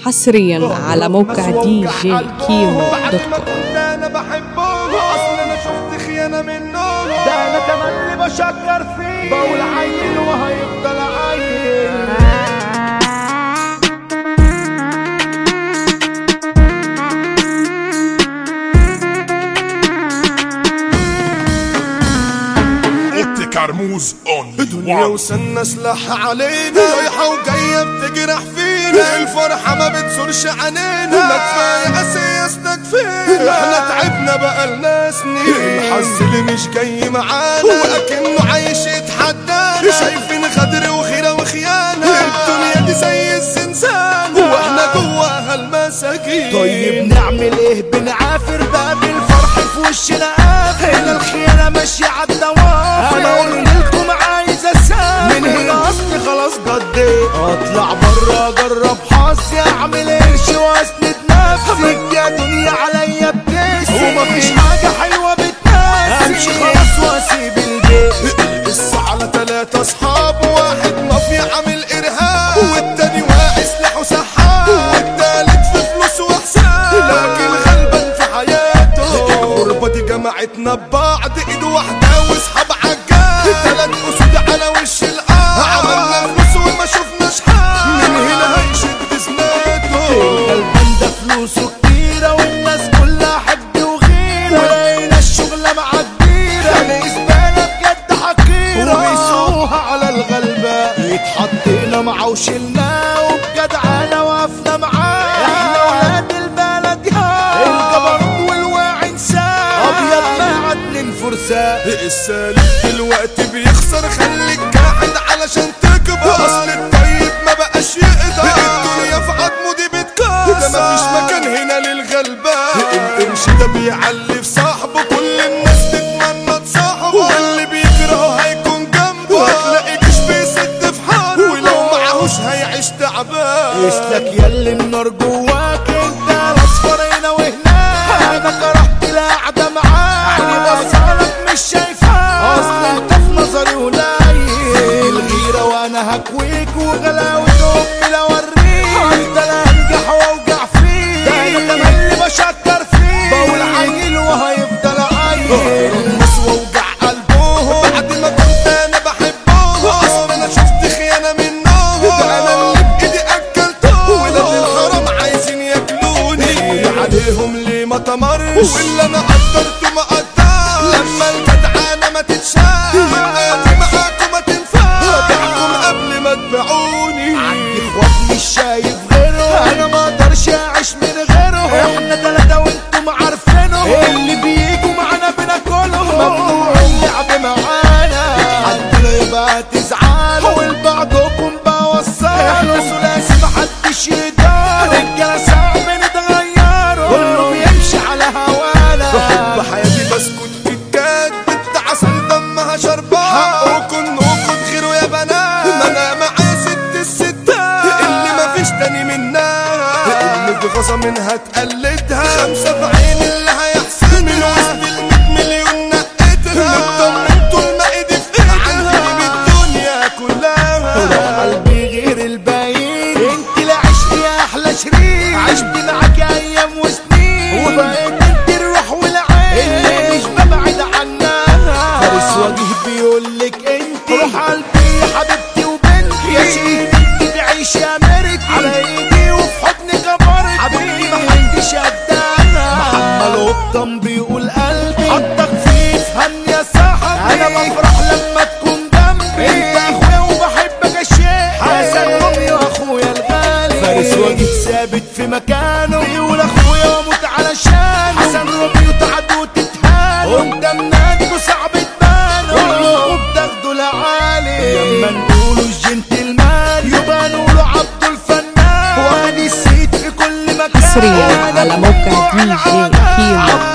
حصريا على موقع دي جي كيمو بعد دوت ما كوم كنت انا بحبهم اصل انا شفت خيانه منهم ده انا تملي بشكر فيه بقول عيل وهيفضل عيل اوتي كرموز اون دنيا وسنا سلاح علينا رايحة وجاية بتجرح فينا الفرحة ما بتزورش عنينا لا كفاية أسياسنا كفينا احنا تعبنا بقالنا سنين الحظ اللي مش جاي معانا وأكنه عايش يتحدانا شايفين غدر وخيرة وخيانة الدنيا دي زي الزنزانة واحنا جواها المساكين طيب نعمل ايه بنعافر باب الفرح في وشنا قافل هنا الخيانة ماشية عالدوافر انا قلت لكم عايز اسافر من هنا اصلي خلاص قضيت اطلع برا اجرب حظي اعمل قرش واسند نفسي يا دنيا عليا بتقسي ومفيش حاجة حلوة بتناسي امشي خلاص واسيب البيت القصة على تلاتة أصحاب واحد مافيا عامل إرهاب والتاني واقع سلاحه سحاب والتالت في فلوس وحساب لكن غلبان في حياته الغربة دي جمعتنا ببعض إيد واحدة وأصحاب عجال تلات أسود على وش الأرض عملنا فلوس وما شفناش حال من هنا هيشد زناته الغلبان ده فلوسه كتيرة والناس كلها حب وغيرة ولقينا الشغلة مع كبيرة يعني زبالة بجد حقيرة وبيسوها على الغلبة يتحطينا معاه وشلناه وبجدعانة وقفنا معاه احنا ولاد البلد يا الجبروت والواعي انسان ابيض مع اتنين فرسان السالك دلوقتي بيخسر خليك قاعد علشان تكبر اصل الطيب ما بقاش يقدر الدنيا في عضمه دي بتكسر ده مفيش مكان هنا للغلبان القرش ده بيعلي في صاحبه كل الناس تتمنى تصاحبه واللي بيكرهه هيكون جنبه هتلاقي جيش بيسد في حاله ولو معهوش هيعيش تعبان يسلك ياللي النار جواك انت الاصفر هنا وهناك انا كرهت القعده معاك عيني بصالك مش شايفاك اصل انت في نظري قليل الغيره وانا هكويك وغلاوه امي لا اوريك انت لا انجح واوجع فيك ده انا تملي بشكر فيك بقول عيل وهيفضل عيل الناس ووجع قلبهم بعد ما كنت انا بحبهم اصل انا شفت خيانه منهم ده انا اللي بايدي اكلتهم ولاد الحرام عايزين ياكلوني عليهم ليه ما تمرش واللي انا قدرته ما قدرش لما الجدعانه ما تتشاف يبقى دي معاكم ما تنفعش هبيعكم قبل ما تبيعوني عندي اخوات مش شايف غيره انا ما اقدرش اعيش من غيره احنا تلاتة وانتم عارفينه اللي بيجوا معانا بناكلهم ممنوع اللعب معانا حد يبقى تزعل ولبعضكم بوصل احنا ثلاثي محدش يقدر رجاله صعب نتغيروا كله بيمشي على هوانا بحب حياتي بسكت كتكات بنت عسل دمها شربان حقكم ناخد غيره يا بنات ما انا معايا ست الستات اللي مفيش تاني منها اللي بغصة منها تقلدها خمسة في عين اللي هيحسدها من وسط الميت مليون نقتها مطمن طول ما ايدي في ايدها عندي بالدنيا كلها قلبي غير الباقيين انت لا عشت يا احلى شريك عشت معاك ايام وسنين وبقيت انت الروح والعين اللي مش ببعد عنها فارس وجه بيقولك انت روح قلبي يا حبيبتي وبنتي يا شيرين انت تعيش يا مرتي على ايدي وفي حضني كبرت حبيبتي محدش قدها محمد قطن بيقول قلبي حطك فيه افهم يا صاحبي انا بفرح لما تكون جنبي انت اخويا وبحبك يا شيخ حسن امي واخويا الغالي فارس وجه ثابت في مكانه بيقول اخويا واموت علشانه حسن ربي وتعد وتتهان قدام نادي وصعب تبانه وبتاخده لعالي لما نقولوا الجنتلمان يبقى نقولوا عبده الفنان وادي السيد في كل مكان حصريا على موقع دي جي كيمو